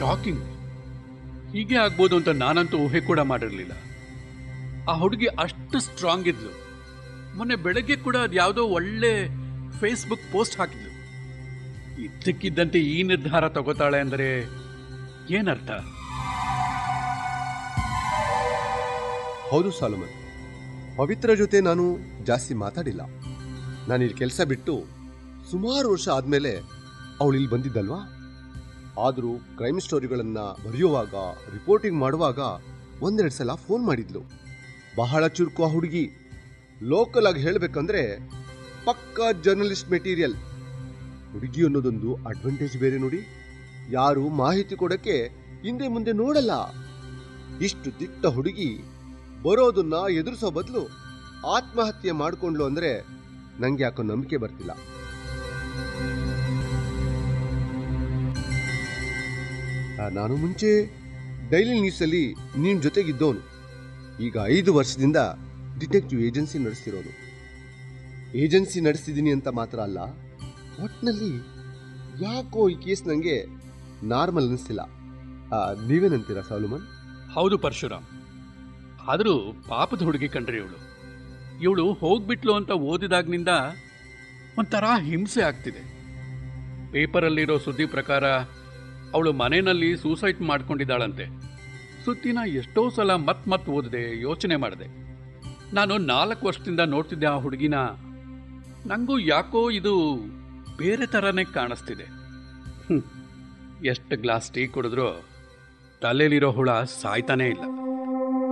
Shocking ಹೀಗೆ ಆಗ್ಬೋದು ಅಂತ ನಾನಂತೂ ಊಹೆ ಕೂಡ ಮಾಡಿರಲಿಲ್ಲ ಆ ಹುಡುಗಿ ಅಷ್ಟು ಸ್ಟ್ರಾಂಗ್ ಇದ್ಲು ಮೊನ್ನೆ ಬೆಳಗ್ಗೆ ಕೂಡ ಅದು ಯಾವುದೋ ಒಳ್ಳೆ ಫೇಸ್ಬುಕ್ ಪೋಸ್ಟ್ ಹಾಕಿದ್ಲು ಇದ್ದಕ್ಕಿದ್ದಂತೆ ಈ ನಿರ್ಧಾರ ತಗೋತಾಳೆ ಅಂದರೆ ಏನರ್ಥ ಹೌದು ಸಾಲಮನ್ ಪವಿತ್ರ ಜೊತೆ ನಾನು ಜಾಸ್ತಿ ಮಾತಾಡಿಲ್ಲ ನಾನು ಇಲ್ಲಿ ಕೆಲಸ ಬಿಟ್ಟು ಸುಮಾರು ವರ್ಷ ಆದಮೇಲೆ ಅವಳು ಇಲ್ಲಿ ಬಂದಿದ್ದಲ್ವಾ ಆದರೂ ಕ್ರೈಮ್ ಸ್ಟೋರಿಗಳನ್ನು ಬರೆಯುವಾಗ ರಿಪೋರ್ಟಿಂಗ್ ಮಾಡುವಾಗ ಒಂದೆರಡು ಸಲ ಫೋನ್ ಮಾಡಿದ್ಲು ಬಹಳ ಚುರುಕು ಆ ಹುಡುಗಿ ಲೋಕಲ್ ಆಗಿ ಹೇಳಬೇಕಂದ್ರೆ ಪಕ್ಕಾ ಜರ್ನಲಿಸ್ಟ್ ಮೆಟೀರಿಯಲ್ ಹುಡುಗಿ ಅನ್ನೋದೊಂದು ಅಡ್ವಾಂಟೇಜ್ ಬೇರೆ ನೋಡಿ ಯಾರು ಮಾಹಿತಿ ಕೊಡಕ್ಕೆ ಹಿಂದೆ ಮುಂದೆ ನೋಡಲ್ಲ ಇಷ್ಟು ದಿಟ್ಟ ಹುಡುಗಿ ಬರೋದನ್ನ ಎದುರಿಸೋ ಬದಲು ಆತ್ಮಹತ್ಯೆ ಮಾಡ್ಕೊಂಡ್ಲು ಅಂದ್ರೆ ನಂಗೆ ಯಾಕೋ ನಂಬಿಕೆ ಬರ್ತಿಲ್ಲ ಆ, ನಾನು ಮುಂಚೆ ಡೈಲಿ ನ್ಯೂಸಲ್ಲಿ ನಿನ್ ಜೊತೆಗಿದ್ದವನು ಈಗ ಐದು ವರ್ಷದಿಂದ ಡಿಟೆಕ್ಟಿವ್ ಏಜೆನ್ಸಿ ನಡೆಸ್ತಿರೋನು ಏಜೆನ್ಸಿ ನಡೆಸ್ತಿದ್ದೀನಿ ಅಂತ ಮಾತ್ರ ಅಲ್ಲ ಒಟ್ನಲ್ಲಿ ಯಾಕೋ ಈ ಕೇಸ್ ನನಗೆ ನಾರ್ಮಲ್ ಅನಿಸ್ತಿಲ್ಲ ಆ, ನೀವೇನಂತೀರಾ ಸಾಲುಮನ್ ಹೌದು ಪರಶುರಾಮ್ ಆದರೂ ಪಾಪದ ಹುಡುಗಿ ಕಂಡ್ರಿ ಇವಳು ಇವಳು ಹೋಗ್ಬಿಟ್ಲು ಅಂತ ಓದಿದಾಗ್ನಿಂದ ಒಂಥರ ಹಿಂಸೆ ಆಗ್ತಿದೆ ಪೇಪರಲ್ಲಿರೋ ಸುದ್ದಿ ಪ್ರಕಾರ ಅವಳು ಮನೆಯಲ್ಲಿ ಸೂಸೈಡ್ ಮಾಡ್ಕೊಂಡಿದ್ದಾಳಂತೆ ಸುದ್ದಿನ ಎಷ್ಟೋ ಸಲ ಮತ್ ಮತ್ ಓದಿದೆ ಯೋಚನೆ ಮಾಡಿದೆ ನಾನು ನಾಲ್ಕು ವರ್ಷದಿಂದ ನೋಡ್ತಿದ್ದೆ ಆ ಹುಡುಗಿನ ನನಗೂ ಯಾಕೋ ಇದು ಬೇರೆ ಥರನೇ ಕಾಣಿಸ್ತಿದೆ ಹ್ಮ್. ಎಷ್ಟು ಗ್ಲಾಸ್ ಟೀ ಕುಡಿದ್ರೂ ತಲೆಯಲ್ಲಿರೋ ಹುಳ ಸಾಯ್ತಾನೇ ಇಲ್ಲ